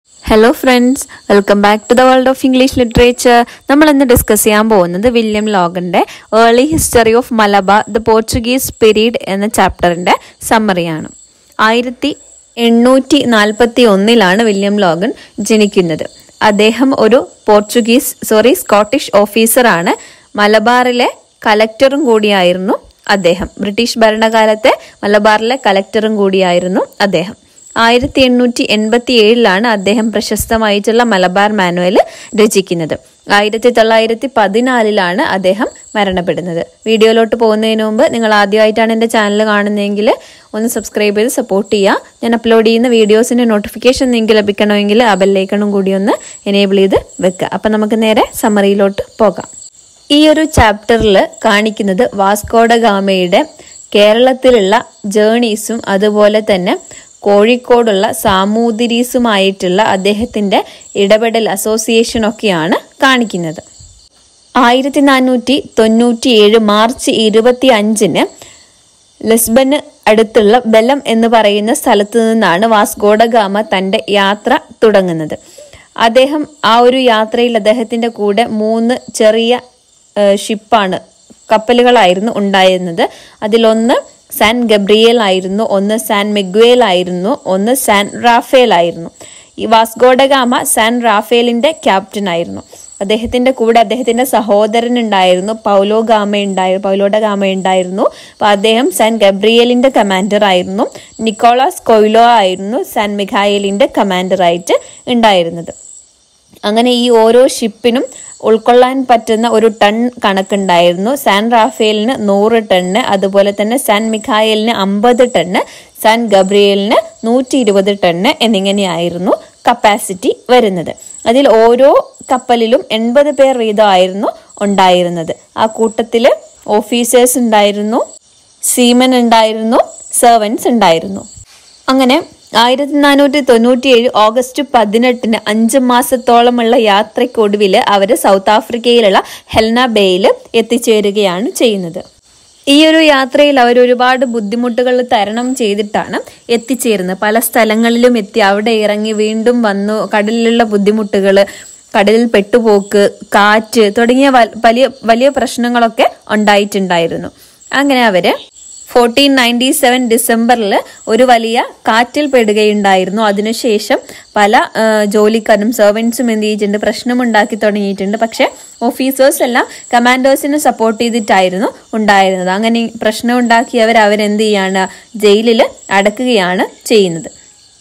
hello friends welcome back to the world of English literature നമ്മൾ ഇന്ന് discuss ചെയ്യാൻ പോകുന്നത് വില്യം ലോഗന്റെ early history of Malabar the Portuguese period എന്ന ചാപ്റ്ററിന്റെ സമ്മറിയാണ് ആയിരത്തി എണ്ണൂറ്റി നാൽപ്പത്തി ഒന്നിലാണ് വില്യം ലോഗൻ ജനിക്കുന്നത് അദ്ദേഹം ഒരു പോർച്ചുഗീസ് സോറി സ്കോട്ടിഷ് ഓഫീസറാണ് മലബാറിലെ കലക്ടറും കൂടിയായിരുന്നു അദ്ദേഹം ബ്രിട്ടീഷ് ഭരണകാലത്തെ മലബാറിലെ കലക്ടറും കൂടിയായിരുന്നു അദ്ദേഹം ആയിരത്തി എണ്ണൂറ്റി എൺപത്തി ഏഴിലാണ് അദ്ദേഹം പ്രശസ്തമായിട്ടുള്ള മലബാർ മാനുവൽ രചിക്കുന്നത് ആയിരത്തി തൊള്ളായിരത്തി പതിനാലിലാണ് അദ്ദേഹം മരണപ്പെടുന്നത് വീഡിയോയിലോട്ട് പോകുന്നതിന് മുമ്പ് നിങ്ങൾ ആദ്യമായിട്ടാണ് എൻ്റെ ചാനൽ കാണുന്നതെങ്കിൽ ഒന്ന് സബ്സ്ക്രൈബ് ചെയ്ത് സപ്പോർട്ട് ചെയ്യുക ഞാൻ അപ്ലോഡ് ചെയ്യുന്ന വീഡിയോസിൻ്റെ നോട്ടിഫിക്കേഷൻ നിങ്ങൾക്ക് ലഭിക്കണമെങ്കിൽ ആ ബെല്ലൈക്കണും കൂടി ഒന്ന് എനേബിൾ ചെയ്ത് വെക്കുക അപ്പം നമുക്ക് നേരെ സമ്മറിയിലോട്ട് പോകാം ഈ ഒരു ചാപ്റ്ററിൽ കാണിക്കുന്നത് വാസ്കോഡ ഗാമയുടെ കേരളത്തിലുള്ള ജേണീസും അതുപോലെ തന്നെ കോഴിക്കോടുള്ള സാമൂതിരീസുമായിട്ടുള്ള അദ്ദേഹത്തിൻ്റെ ഇടപെടൽ അസോസിയേഷനൊക്കെയാണ് കാണിക്കുന്നത് ആയിരത്തി നാനൂറ്റി തൊണ്ണൂറ്റി ഏഴ് മാർച്ച് ഇരുപത്തി അഞ്ചിന് ലിസ്ബന് അടുത്തുള്ള ബെലം എന്ന് പറയുന്ന സ്ഥലത്തു നിന്നാണ് വാസ്കോഡ ഗാമ തൻ്റെ യാത്ര തുടങ്ങുന്നത് അദ്ദേഹം ആ ഒരു യാത്രയിൽ അദ്ദേഹത്തിൻ്റെ കൂടെ മൂന്ന് ചെറിയ ഏഹ്, ഷിപ്പാണ് കപ്പലുകളായിരുന്നു ഉണ്ടായിരുന്നത് അതിലൊന്ന് സാൻ ഗബ്രിയേൽ ആയിരുന്നു ഒന്ന് സാൻ മിഗ്വേൽ ആയിരുന്നു ഒന്ന് സാൻ റാഫേൽ ആയിരുന്നു ഈ വാസ്കോഡഗാമ സാൻ റാഫേലിന്റെ ക്യാപ്റ്റൻ ആയിരുന്നു അദ്ദേഹത്തിന്റെ കൂടെ അദ്ദേഹത്തിന്റെ സഹോദരൻ ഉണ്ടായിരുന്നു പൗലോ ഗാമ ഉണ്ടായിരുന്നു പൗലോഡ ഗാമ ഉണ്ടായിരുന്നു അപ്പൊ അദ്ദേഹം സാൻ ഗബ്രിയേലിന്റെ കമാൻഡർ ആയിരുന്നു നിക്കോളാസ് കൊയ്ലോ ആയിരുന്നു സാൻ മിഖായേലിന്റെ കമാൻഡർ ആയിട്ട് ഉണ്ടായിരുന്നത് അങ്ങനെ ഈ ഓരോ ഷിപ്പിനും ഉൾക്കൊള്ളാൻ പറ്റുന്ന ഒരു ടൺ കണക്കുണ്ടായിരുന്നു സാൻ റാഫേലിന് നൂറ് ടണ്ണ് അതുപോലെ തന്നെ സാൻ മിഖായലിന് അമ്പത് ടണ്ണ് സാൻ ഗബ്രിയലിന് നൂറ്റി ഇരുപത് ടണ്ണ് എന്നിങ്ങനെയായിരുന്നു കപ്പാസിറ്റി വരുന്നത് അതിൽ ഓരോ കപ്പലിലും എൺപത് പേർ വീതമായിരുന്നു ഉണ്ടായിരുന്നത് ആ കൂട്ടത്തിൽ ഓഫീസേഴ്സ് ഉണ്ടായിരുന്നു സീമൻ ഉണ്ടായിരുന്നു സെർവൻസ് ഉണ്ടായിരുന്നു അങ്ങനെ ആയിരത്തി നാനൂറ്റി തൊണ്ണൂറ്റി ഏഴ് ഓഗസ്റ്റ് പതിനെട്ടിന് അഞ്ച് മാസത്തോളമുള്ള യാത്രയ്ക്കൊടുവിൽ അവർ സൗത്ത് ആഫ്രിക്കയിലുള്ള ഹെൽന ബേയിൽ എത്തിച്ചേരുകയാണ് ചെയ്യുന്നത് ഈ ഒരു യാത്രയിൽ അവർ ഒരുപാട് ബുദ്ധിമുട്ടുകൾ തരണം ചെയ്തിട്ടാണ് എത്തിച്ചേരുന്നത് പല സ്ഥലങ്ങളിലും എത്തി അവിടെ ഇറങ്ങി വീണ്ടും വന്നു കടലിലുള്ള ബുദ്ധിമുട്ടുകൾ കടലിൽ പെട്ടുപോക്ക് കാറ്റ് തുടങ്ങിയ വ- വലിയ വലിയ പ്രശ്നങ്ങളൊക്കെ ഉണ്ടായിട്ടുണ്ടായിരുന്നു അങ്ങനെ അവര് ഫോർട്ടീൻ നയൻറ്റി സെവൻ ഡിസംബറിൽ ഒരു വലിയ കാറ്റിൽ പെടുകയുണ്ടായിരുന്നു അതിനുശേഷം പല ആ, ജോലിക്കാരും സെർവൻസും എന്ത് ചെയ്തിട്ടുണ്ട് പ്രശ്നമുണ്ടാക്കി തുടങ്ങിയിട്ടുണ്ട് പക്ഷെ ഓഫീസേഴ്സ് എല്ലാം കമാൻഡേഴ്സിനെ സപ്പോർട്ട് ചെയ്തിട്ടായിരുന്നു ഉണ്ടായിരുന്നത് അങ്ങനെ ഈ പ്രശ്നം ഉണ്ടാക്കിയവർ അവരെന്ത് ചെയ്യാണ് ജയിലിൽ അടക്കുകയാണ് ചെയ്യുന്നത്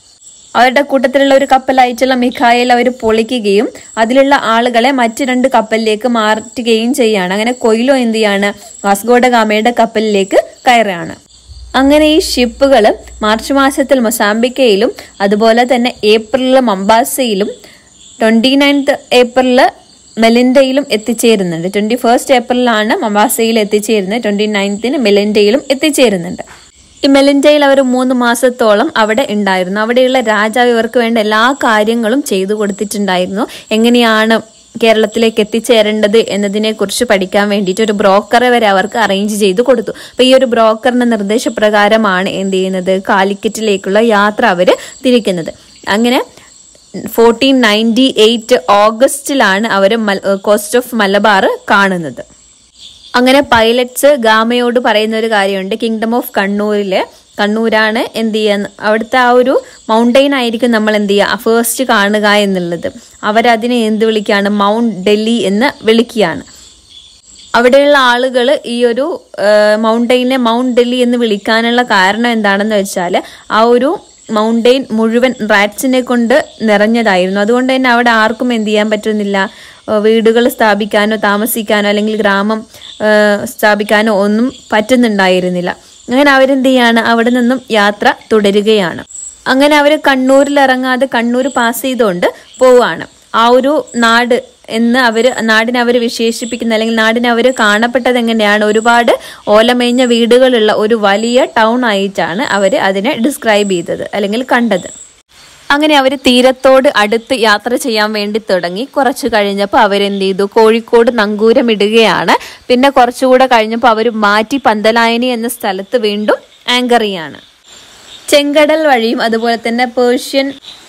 അവരുടെ കൂട്ടത്തിലുള്ള ഒരു കപ്പലായിട്ടുള്ള മിഖായിൽ അവർ പൊളിക്കുകയും അതിലുള്ള ആളുകളെ മറ്റു രണ്ട് കപ്പലിലേക്ക് മാറ്റുകയും ചെയ്യാണ് അങ്ങനെ കൊയിലോ എന്ത് ചെയ്യാണ് വാസ്കോഡ ഗാമയുടെ കപ്പലിലേക്ക് കയറുകയാണ് അങ്ങനെ ഈ ഷിപ്പുകൾ മാർച്ച് മാസത്തിൽ മൊസാംബിക്കയിലും അതുപോലെ തന്നെ ഏപ്രിലിൽ മംബാസയിലും ട്വന്റി നയൻത്ത് ഏപ്രിലിൽ മെലിൻഡയിലും എത്തിച്ചേരുന്നുണ്ട് ട്വന്റി ഫസ്റ്റ് ഏപ്രിലാണ് മംബാസയിൽ എത്തിച്ചേരുന്നത് ട്വന്റി നയൻത്തിന് മെലിൻഡയിലും എത്തിച്ചേരുന്നുണ്ട് ഈ മെലിൻഡയിൽ അവർ മൂന്ന് മാസത്തോളം അവിടെ ഉണ്ടായിരുന്നു അവിടെയുള്ള രാജാവ് ഇവർക്ക് വേണ്ട എല്ലാ കാര്യങ്ങളും ചെയ്തു കൊടുത്തിട്ടുണ്ടായിരുന്നു എങ്ങനെയാണ് കേരളത്തിലേക്ക് എത്തിച്ചേരേണ്ടത് എന്നതിനെ കുറിച്ച് പഠിക്കാൻ വേണ്ടിയിട്ട് ഒരു ബ്രോക്കറെ വരെ അവർക്ക് അറേഞ്ച് ചെയ്ത് കൊടുത്തു അപ്പൊ ഈ ഒരു ബ്രോക്കറിന്റെ നിർദ്ദേശപ്രകാരമാണ് എന്ത് ചെയ്യുന്നത് കാലിക്കറ്റിലേക്കുള്ള യാത്ര അവർ തിരിക്കുന്നത് അങ്ങനെ ഫോർട്ടീൻ നയൻറ്റി എയ്റ്റ് ഓഗസ്റ്റിലാണ് അവർ കോസ്റ്റ് ഓഫ് മലബാർ കാണുന്നത് അങ്ങനെ പൈലറ്റ്സ് ഗാമയോട് പറയുന്ന ഒരു കാര്യമുണ്ട് കിങ്ഡം ഓഫ് കണ്ണൂരില് കണ്ണൂരാണ് എന്ത് ചെയ്യാൻ അവിടുത്തെ ആ ഒരു മൗണ്ടെയിൻ ആയിരിക്കും നമ്മൾ എന്ത് ചെയ്യുക ഫേസ്റ്റ് കാണുക എന്നുള്ളത് അവരതിനെ എന്ത് വിളിക്കുകയാണ് മൗണ്ട് ഡൽഹി എന്ന് വിളിക്കുകയാണ് അവിടെയുള്ള ആളുകൾ ഈ ഒരു മൗണ്ടെയിനെ മൗണ്ട് ഡൽഹി എന്ന് വിളിക്കാനുള്ള കാരണം എന്താണെന്ന് വെച്ചാൽ ആ ഒരു മൗണ്ടെയിൻ മുഴുവൻ റാറ്റ്സിനെ കൊണ്ട് നിറഞ്ഞതായിരുന്നു അതുകൊണ്ട് തന്നെ അവിടെ ആർക്കും എന്ത് ചെയ്യാൻ പറ്റുന്നില്ല വീടുകൾ സ്ഥാപിക്കാനോ താമസിക്കാനോ അല്ലെങ്കിൽ ഗ്രാമം ആ, സ്ഥാപിക്കാനോ ഒന്നും പറ്റുന്നുണ്ടായിരുന്നില്ല അങ്ങനെ അവരെന്ത് ചെയ്യാണ് അവിടെ നിന്നും യാത്ര തുടരുകയാണ് അങ്ങനെ അവർ കണ്ണൂരിൽ ഇറങ്ങാതെ കണ്ണൂർ പാസ് ചെയ്തുകൊണ്ട് പോവുകയാണ് ആ ഒരു നാട് എന്ന് അവർ നാടിനെ അവർ വിശേഷിപ്പിക്കുന്ന അല്ലെങ്കിൽ നാടിനെ അവർ കാണപ്പെട്ടത് എങ്ങനെയാണ് ഒരുപാട് ഓലമേഞ്ഞ വീടുകളുള്ള ഒരു വലിയ ടൗൺ ആയിട്ടാണ് അവർ അതിനെ ഡിസ്ക്രൈബ് ചെയ്തത് അല്ലെങ്കിൽ കണ്ടത് അങ്ങനെ അവർ തീരത്തോട് അടുത്ത് യാത്ര ചെയ്യാൻ വേണ്ടി തുടങ്ങി കുറച്ച് കഴിഞ്ഞപ്പോൾ അവരെന്ത് ചെയ്തു കോഴിക്കോട് നങ്കൂരമിടുകയാണ് പിന്നെ കുറച്ചുകൂടെ കഴിഞ്ഞപ്പോൾ അവർ മാറ്റി പന്തലായനി എന്ന സ്ഥലത്ത് വീണ്ടും ആങ്കർ ചെയ്യാണ് ചെങ്കടൽ വഴിയും അതുപോലെ തന്നെ പേർഷ്യൻ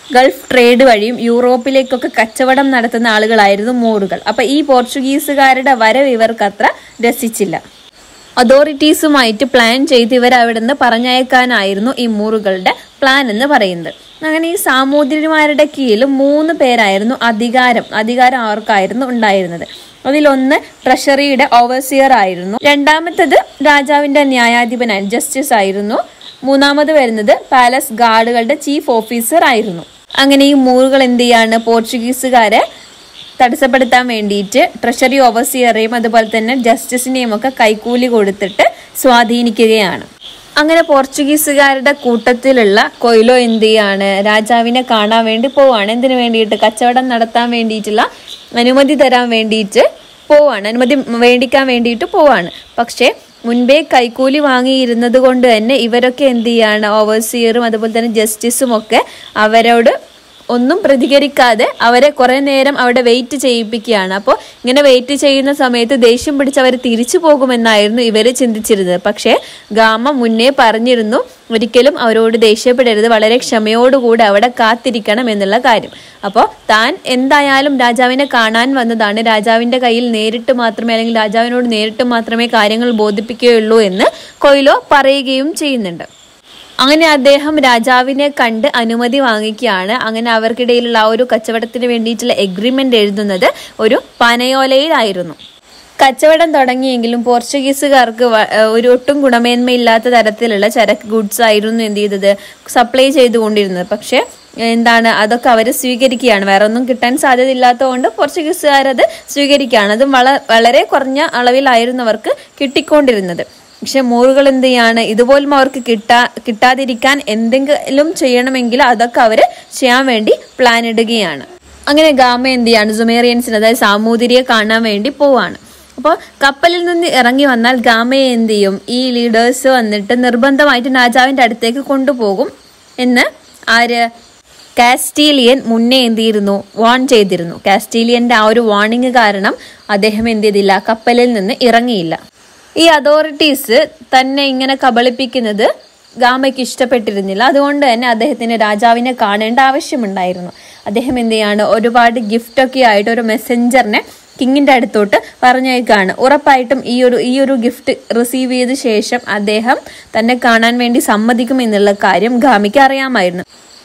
ഗൾഫ് ട്രേഡ് വഴിയും യൂറോപ്പിലേക്കൊക്കെ കച്ചവടം നടത്തുന്ന ആളുകളായിരുന്നു മൂറുകൾ അപ്പൊ ഈ പോർച്ചുഗീസുകാരുടെ വരവ് ഇവർക്ക് അത്ര രസിച്ചില്ല അതോറിറ്റീസുമായിട്ട് പ്ലാൻ ചെയ്ത് ഇവർ അവിടെ നിന്ന് പറഞ്ഞയക്കാനായിരുന്നു ഈ മൂറുകളുടെ പ്ലാൻ എന്ന് പറയുന്നത് അങ്ങനെ ഈ സാമൂതിരിമാരുടെ കീഴിൽ മൂന്ന് പേരായിരുന്നു അധികാരം അധികാരം അവർക്കായിരുന്നു ഉണ്ടായിരുന്നത് അതിലൊന്ന് ട്രഷറിയുടെ ഓവർസിയർ ആയിരുന്നു രണ്ടാമത്തത് രാജാവിന്റെ ന്യായാധിപനായ ജസ്റ്റിസ് ആയിരുന്നു മൂന്നാമത് വരുന്നത് പാലസ് ഗാർഡുകളുടെ ചീഫ് ഓഫീസർ ആയിരുന്നു അങ്ങനെ ഈ മൂറുകൾ എന്ത് ചെയ്യാണ് പോർച്ചുഗീസുകാരെ തടസ്സപ്പെടുത്താൻ വേണ്ടിയിട്ട് ട്രഷറി ഓവർസിയറേയും അതുപോലെ തന്നെ ജസ്റ്റിസിനെയും ഒക്കെ കൈക്കൂലി കൊടുത്തിട്ട് സ്വാധീനിക്കുകയാണ് അങ്ങനെ പോർച്ചുഗീസുകാരുടെ കൂട്ടത്തിലുള്ള കൊയിലോ എന്ത് ചെയ്യാണ് രാജാവിനെ കാണാൻ വേണ്ടി പോവാണ് എന്തിനു വേണ്ടിയിട്ട് കച്ചവടം നടത്താൻ വേണ്ടിയിട്ടുള്ള അനുമതി തരാൻ വേണ്ടിയിട്ട് പോവാണ് അനുമതി മേടിക്കാൻ വേണ്ടിയിട്ട് പോവാണ് പക്ഷേ മുൻപേ കൈക്കൂലി വാങ്ങിയിരുന്നത് കൊണ്ട് തന്നെ ഇവരൊക്കെ എന്ത് ചെയ്യാണ് ഓവർസിയറും അതുപോലെ തന്നെ ജസ്റ്റിസും ഒക്കെ അവരോട് ഒന്നും പ്രതികരിക്കാതെ അവരെ കുറെ നേരം അവിടെ വെയിറ്റ് ചെയ്യിപ്പിക്കുകയാണ് അപ്പോൾ ഇങ്ങനെ വെയിറ്റ് ചെയ്യുന്ന സമയത്ത് ദേഷ്യം പിടിച്ച് അവർ തിരിച്ചു പോകുമെന്നായിരുന്നു ഇവർ ചിന്തിച്ചിരുന്നത് പക്ഷേ ഗാമ മുന്നേ പറഞ്ഞിരുന്നു ഒരിക്കലും അവരോട് ദേഷ്യപ്പെടരുത് വളരെ ക്ഷമയോടുകൂടി അവിടെ കാത്തിരിക്കണം എന്നുള്ള കാര്യം അപ്പോൾ താൻ എന്തായാലും രാജാവിനെ കാണാൻ വന്നതാണ് രാജാവിന്റെ കയ്യിൽ നേരിട്ട് മാത്രമേ അല്ലെങ്കിൽ രാജാവിനോട് നേരിട്ട് മാത്രമേ കാര്യങ്ങൾ ബോധിപ്പിക്കുകയുള്ളൂ എന്ന് കൊയിലോ പറയുകയും ചെയ്യുന്നുണ്ട് അങ്ങനെ അദ്ദേഹം രാജാവിനെ കണ്ട് അനുമതി വാങ്ങിക്കുകയാണ് അങ്ങനെ അവർക്കിടയിലുള്ള ആ ഒരു കച്ചവടത്തിന് വേണ്ടിയിട്ടുള്ള എഗ്രിമെന്റ് എഴുതുന്നത് ഒരു പനയോലയിലായിരുന്നു കച്ചവടം തുടങ്ങിയെങ്കിലും പോർച്ചുഗീസുകാർക്ക് വ- ഏഹ് ഒരു ഒട്ടും ഗുണമേന്മയില്ലാത്ത തരത്തിലുള്ള ചരക്ക് ഗുഡ്സ് ആയിരുന്നു എന്ത് ചെയ്തത് സപ്ലൈ ചെയ്തുകൊണ്ടിരുന്നത് പക്ഷേ എന്താണ് അതൊക്കെ അവർ സ്വീകരിക്കുകയാണ് വേറെ ഒന്നും കിട്ടാൻ സാധ്യതയില്ലാത്തതുകൊണ്ട് പോർച്ചുഗീസുകാരത് സ്വീകരിക്കുകയാണ് അതും വള വളരെ കുറഞ്ഞ അളവിലായിരുന്നു അവർക്ക് കിട്ടിക്കൊണ്ടിരുന്നത് പക്ഷെ മൂറുകൾ എന്ത് ചെയ്യാണ് ഇതുപോലും അവർക്ക് കിട്ടാ കിട്ടാതിരിക്കാൻ എന്തെങ്കിലും ചെയ്യണമെങ്കിൽ അതൊക്കെ അവർ ചെയ്യാൻ വേണ്ടി പ്ലാൻ ഇടുകയാണ് അങ്ങനെ ഗാമ എന്ത് ചെയ്യാണ് സുമേറിയൻസിന് അതായത് സാമൂതിരിയെ കാണാൻ വേണ്ടി പോവാണ് അപ്പോൾ കപ്പലിൽ നിന്ന് ഇറങ്ങി വന്നാൽ ഗാമയെ എന്ത് ചെയ്യും ഈ ലീഡേഴ്സ് വന്നിട്ട് നിർബന്ധമായിട്ട് രാജാവിൻ്റെ അടുത്തേക്ക് കൊണ്ടുപോകും എന്ന് ആര് കാസ്റ്റീലിയൻ മുന്നേ എന്ത് ചെയ്തിരുന്നു വാൺ ചെയ്തിരുന്നു കാസ്റ്റീലിയന്റെ ആ ഒരു വാർണിംഗ് കാരണം അദ്ദേഹം എന്ത് ചെയ്തില്ല കപ്പലിൽ നിന്ന് ഇറങ്ങിയില്ല ഈ അതോറിറ്റീസ് തന്നെ ഇങ്ങനെ കബളിപ്പിക്കുന്നത് ഗാമയ്ക്ക് ഇഷ്ടപ്പെട്ടിരുന്നില്ല അതുകൊണ്ട് തന്നെ അദ്ദേഹത്തിന് രാജാവിനെ കാണേണ്ട ആവശ്യമുണ്ടായിരുന്നു അദ്ദേഹം എന്ത് ചെയ്യാണ് ഒരുപാട് ഗിഫ്റ്റൊക്കെ ആയിട്ട് ഒരു മെസ്സഞ്ചറിനെ കിങ്ങിന്റെ അടുത്തോട്ട് പറഞ്ഞേക്കാണ് ഉറപ്പായിട്ടും ഈ ഒരു ഈ ഒരു ഗിഫ്റ്റ് റിസീവ് ചെയ്ത ശേഷം അദ്ദേഹം തന്നെ കാണാൻ വേണ്ടി സമ്മതിക്കും എന്നുള്ള കാര്യം ഗാമിക്ക് അറിയാമായിരുന്നു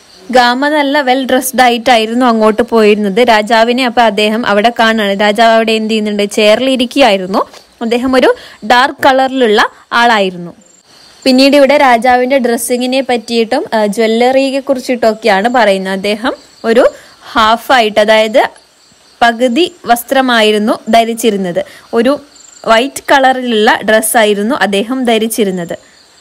ഗാമ നല്ല വെൽ ഡ്രസ്ഡ് ആയിട്ടായിരുന്നു അങ്ങോട്ട് പോയിരുന്നത് രാജാവിനെ അപ്പൊ അദ്ദേഹം അവിടെ കാണാണ് രാജാവ് അവിടെ എന്ത് ചെയ്യുന്നുണ്ട് ചെയറിൽ ഇരിക്കുകയായിരുന്നു അദ്ദേഹം ഒരു ഡാർക്ക് കളറിലുള്ള ആളായിരുന്നു പിന്നീട് ഇവിടെ രാജാവിന്റെ ഡ്രസ്സിങ്ങിനെ പറ്റിയിട്ടും ജ്വല്ലറിയെ കുറിച്ചിട്ടൊക്കെയാണ് പറയുന്നത് അദ്ദേഹം ഒരു ഹാഫായിട്ട് അതായത് പകുതി വസ്ത്രമായിരുന്നു ധരിച്ചിരുന്നത് ഒരു വൈറ്റ് കളറിലുള്ള ഡ്രസ്സായിരുന്നു അദ്ദേഹം ധരിച്ചിരുന്നത്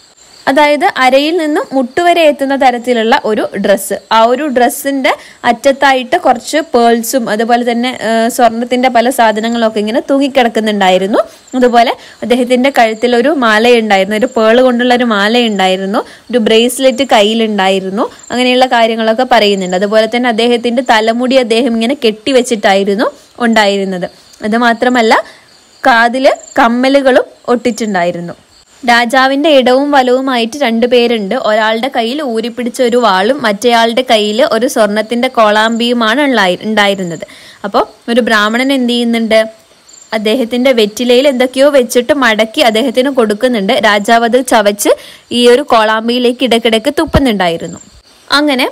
അതായത് അരയിൽ നിന്നും മുട്ടുവരെ എത്തുന്ന തരത്തിലുള്ള ഒരു ഡ്രസ്സ് ആ ഒരു ഡ്രസ്സിന്റെ അറ്റത്തായിട്ട് കുറച്ച് പേൾസും അതുപോലെ തന്നെ ആ, സ്വർണത്തിന്റെ പല സാധനങ്ങളൊക്കെ ഇങ്ങനെ തൂങ്ങിക്കിടക്കുന്നുണ്ടായിരുന്നു അതുപോലെ അദ്ദേഹത്തിന്റെ കഴുത്തിൽ ഒരു മാലയുണ്ടായിരുന്നു ഒരു പേള് കൊണ്ടുള്ള ഒരു മാലയുണ്ടായിരുന്നു ഒരു ബ്രേസ്ലെറ്റ് കയ്യിലുണ്ടായിരുന്നു അങ്ങനെയുള്ള കാര്യങ്ങളൊക്കെ പറയുന്നുണ്ട് അതുപോലെ തന്നെ അദ്ദേഹത്തിന്റെ തലമുടി അദ്ദേഹം ഇങ്ങനെ കെട്ടിവെച്ചിട്ടായിരുന്നു ഉണ്ടായിരുന്നത് അത് മാത്രമല്ല കാതില് കമ്മലുകളും ഒട്ടിച്ചിട്ടുണ്ടായിരുന്നു രാജാവിന്റെ ഇടവും വലവുമായിട്ട് രണ്ടുപേരുണ്ട് ഒരാളുടെ കയ്യിൽ ഊരിപ്പിടിച്ച ഒരു വാളും മറ്റേയാളുടെ കയ്യിൽ ഒരു സ്വർണത്തിന്റെ കോളാമ്പിയുമാണ് ഉള്ളായി- ഉണ്ടായിരുന്നത് അപ്പോൾ ഒരു ബ്രാഹ്മണൻ എന്ത് ചെയ്യുന്നുണ്ട് അദ്ദേഹത്തിന്റെ വെറ്റിലയിൽ എന്തൊക്കെയോ വെച്ചിട്ട് മടക്കി അദ്ദേഹത്തിന് കൊടുക്കുന്നുണ്ട് രാജാവ് അത് ചവച്ച് ഈ ഒരു കോളാമ്പിയിലേക്ക് ഇടയ്ക്കിടയ്ക്ക് തുപ്പുന്നുണ്ടായിരുന്നു അങ്ങനെ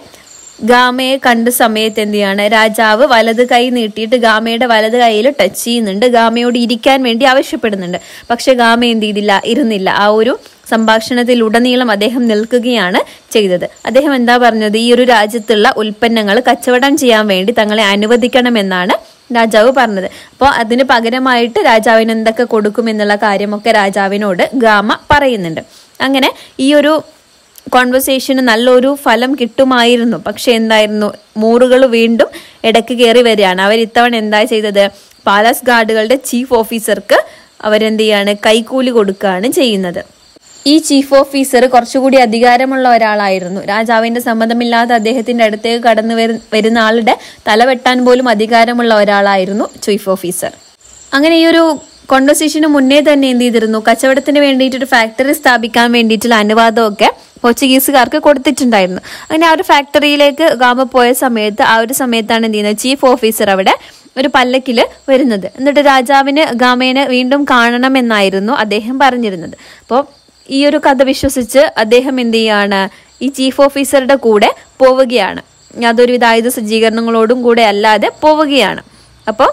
ഗാമയെ കണ്ട സമയത്ത് എന്ത് ചെയ്യാണ് രാജാവ് വലത് കൈ നീട്ടിയിട്ട് ഗാമയുടെ വലത് കൈയിൽ ടച്ച് ചെയ്യുന്നുണ്ട് ഗാമയോട് ഇരിക്കാൻ വേണ്ടി ആവശ്യപ്പെടുന്നുണ്ട് പക്ഷെ ഗാമ എന്ത് ചെയ്തില്ല ഇരുന്നില്ല ആ ഒരു സംഭാഷണത്തിലുടനീളം അദ്ദേഹം നിൽക്കുകയാണ് ചെയ്തത് അദ്ദേഹം എന്താ പറഞ്ഞത് ഈ ഒരു രാജ്യത്തുള്ള ഉൽപ്പന്നങ്ങൾ കച്ചവടം ചെയ്യാൻ വേണ്ടി തങ്ങളെ അനുവദിക്കണമെന്നാണ് രാജാവ് പറഞ്ഞത് അപ്പോൾ അതിന് പകരമായിട്ട് രാജാവിന് എന്തൊക്കെ കൊടുക്കുമെന്നുള്ള കാര്യമൊക്കെ രാജാവിനോട് ഗാമ പറയുന്നുണ്ട് അങ്ങനെ ഈ ഒരു കോൺവെർസേഷന് നല്ലൊരു ഫലം കിട്ടുമായിരുന്നു പക്ഷെ എന്തായിരുന്നു മൂറുകൾ വീണ്ടും ഇടയ്ക്ക് കയറി വരികയാണ് അവർ ഇത്തവണ എന്താ ചെയ്തത് പാലസ് ഗാർഡുകളുടെ ചീഫ് ഓഫീസർക്ക് അവരെന്ത് ചെയ്യാണ് കൈക്കൂലി കൊടുക്കുകയാണ് ചെയ്യുന്നത് ഈ ചീഫ് ഓഫീസർ കുറച്ചുകൂടി അധികാരമുള്ള ഒരാളായിരുന്നു രാജാവിന്റെ സമ്മതമില്ലാതെ അദ്ദേഹത്തിന്റെ അടുത്തേക്ക് കടന്നു വരു- വരുന്ന ആളുടെ തല വെട്ടാൻ പോലും അധികാരമുള്ള ഒരാളായിരുന്നു ചീഫ് ഓഫീസർ അങ്ങനെ ഈ ഒരു കോൺവെർസേഷന് മുന്നേ തന്നെ എന്ത് ചെയ്തിരുന്നു കച്ചവടത്തിന് വേണ്ടിയിട്ട് ഒരു ഫാക്ടറി സ്ഥാപിക്കാൻ വേണ്ടിയിട്ടുള്ള അനുവാദമൊക്കെ പോർച്ചുഗീസുകാർക്ക് കൊടുത്തിട്ടുണ്ടായിരുന്നു അങ്ങനെ ആ ഒരു ഫാക്ടറിയിലേക്ക് ഗാമ പോയ സമയത്ത് ആ ഒരു സമയത്താണ് എന്ത് ചെയ്യുന്നത് ചീഫ് ഓഫീസർ അവിടെ ഒരു പല്ലക്കില് വരുന്നത് എന്നിട്ട് രാജാവിന് ഗാമേനെ വീണ്ടും കാണണമെന്നായിരുന്നു അദ്ദേഹം പറഞ്ഞിരുന്നത് അപ്പോൾ ഈ ഒരു കഥ വിശ്വസിച്ച് അദ്ദേഹം എന്ത് ചെയ്യാണ് ഈ ചീഫ് ഓഫീസറുടെ കൂടെ പോവുകയാണ് യാതൊരുവിധ ആയുധ സജ്ജീകരണങ്ങളോടും കൂടെ അല്ലാതെ പോവുകയാണ് അപ്പോൾ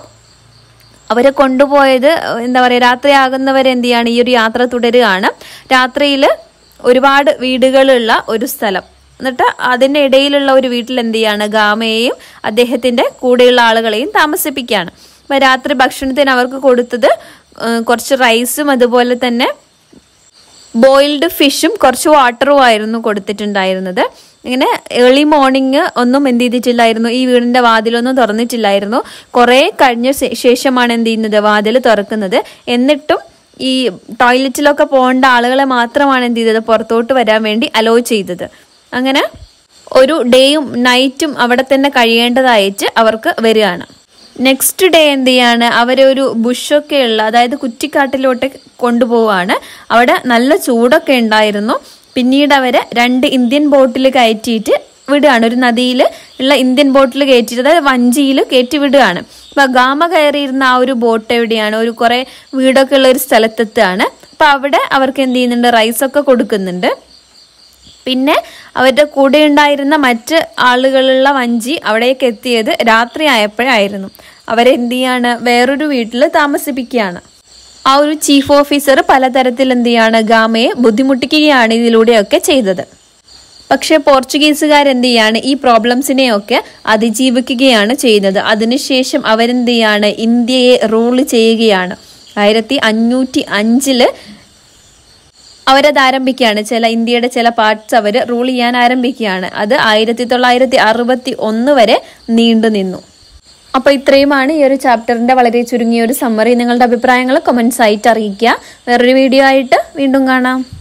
അവരെ കൊണ്ടുപോയത് എന്താ പറയുക രാത്രിയാകുന്നവരെ എന്ത് ചെയ്യാണ് ഈ ഒരു യാത്ര തുടരുകയാണ് രാത്രിയിൽ ഒരുപാട് വീടുകളുള്ള ഒരു സ്ഥലം എന്നിട്ട് അതിൻ്റെ ഇടയിലുള്ള ഒരു വീട്ടിൽ എന്ത് ചെയ്യാണ് ഗാമയെയും അദ്ദേഹത്തിൻ്റെ കൂടെയുള്ള ആളുകളെയും താമസിപ്പിക്കുകയാണ് അപ്പം രാത്രി ഭക്ഷണത്തിന് അവർക്ക് കൊടുത്തത് ഏഹ്, കുറച്ച് റൈസും അതുപോലെ തന്നെ ബോയിൽഡ് ഫിഷും കുറച്ച് വാട്ടറും ആയിരുന്നു കൊടുത്തിട്ടുണ്ടായിരുന്നത് ഇങ്ങനെ ഏർലി മോർണിംഗ് ഒന്നും എന്ത് ചെയ്തിട്ടില്ലായിരുന്നു ഈ വീടിന്റെ വാതിലൊന്നും തുറന്നിട്ടില്ലായിരുന്നു കുറേ കഴിഞ്ഞ ശേ- ശേഷമാണ് എന്ത് ചെയ്യുന്നത് വാതിൽ തുറക്കുന്നത് എന്നിട്ടും ഈ ടോയ്ലറ്റിലൊക്കെ പോകേണ്ട ആളുകളെ മാത്രമാണ് എന്ത് ചെയ്തത് പുറത്തോട്ട് വരാൻ വേണ്ടി അലോ ചെയ്തത് അങ്ങനെ ഒരു ഡേയും നൈറ്റും അവിടെ തന്നെ കഴിയേണ്ടതായിട്ട് അവർക്ക് വരികയാണ് നെക്സ്റ്റ് ഡേ എന്ത് ചെയ്യാണ് അവരെ ഒരു ബുഷൊക്കെ ഉള്ള അതായത് കുറ്റിക്കാട്ടിലോട്ട് കൊണ്ടുപോവാണ് അവിടെ നല്ല ചൂടൊക്കെ ഉണ്ടായിരുന്നു പിന്നീട് അവരെ രണ്ട് ഇന്ത്യൻ ബോട്ടിൽ കയറ്റിയിട്ട് വിടുകയാണ് ഒരു നദിയിൽ ഉള്ള ഇന്ത്യൻ ബോട്ടിൽ കയറ്റിയിട്ട് അതായത് വഞ്ചിയിൽ കയറ്റി വിടുകയാണ് അപ്പൊ ഗാമ കയറിയിരുന്ന ആ ഒരു ബോട്ട് എവിടെയാണ് ഒരു കുറെ വീടൊക്കെ ഉള്ള ഒരു സ്ഥലത്തെത്താണ് അപ്പൊ അവിടെ അവർക്ക് എന്ത് ചെയ്യുന്നുണ്ട് റൈസൊക്കെ കൊടുക്കുന്നുണ്ട് പിന്നെ അവരുടെ കൂടെ ഉണ്ടായിരുന്ന മറ്റ് ആളുകളുള്ള വഞ്ചി അവിടേക്ക് എത്തിയത് രാത്രി ആയപ്പോഴായിരുന്നു അവരെന്ത് ചെയ്യാണ് വേറൊരു വീട്ടിൽ താമസിപ്പിക്കുകയാണ് ആ ഒരു ചീഫ് ഓഫീസർ പലതരത്തിൽ എന്ത് ചെയ്യാണ് ഗാമയെ ബുദ്ധിമുട്ടിക്കുകയാണ് ഇതിലൂടെയൊക്കെ ചെയ്തത് പക്ഷെ പോർച്ചുഗീസുകാർ എന്ത് ചെയ്യാണ് ഈ പ്രോബ്ലംസിനെയൊക്കെ അതിജീവിക്കുകയാണ് ചെയ്യുന്നത് അതിനുശേഷം അവരെന്ത് ചെയ്യാണ് ഇന്ത്യയെ റൂൾ ചെയ്യുകയാണ് ആയിരത്തി അഞ്ഞൂറ്റി അഞ്ചില് അവരത് ആരംഭിക്കുകയാണ് ചില ഇന്ത്യയുടെ ചില പാർട്സ് അവർ റൂൾ ചെയ്യാൻ ആരംഭിക്കുകയാണ് അത് ആയിരത്തി തൊള്ളായിരത്തി അറുപത്തി ഒന്ന് വരെ നീണ്ടു നിന്നു അപ്പോൾ ഇത്രയുമാണ് ഈ ഒരു ചാപ്റ്ററിന്റെ വളരെ ചുരുങ്ങിയ ഒരു സമ്മറി നിങ്ങളുടെ അഭിപ്രായങ്ങൾ കമൻസ് ആയിട്ട് അറിയിക്കുക വേറൊരു വീഡിയോ ആയിട്ട് വീണ്ടും കാണാം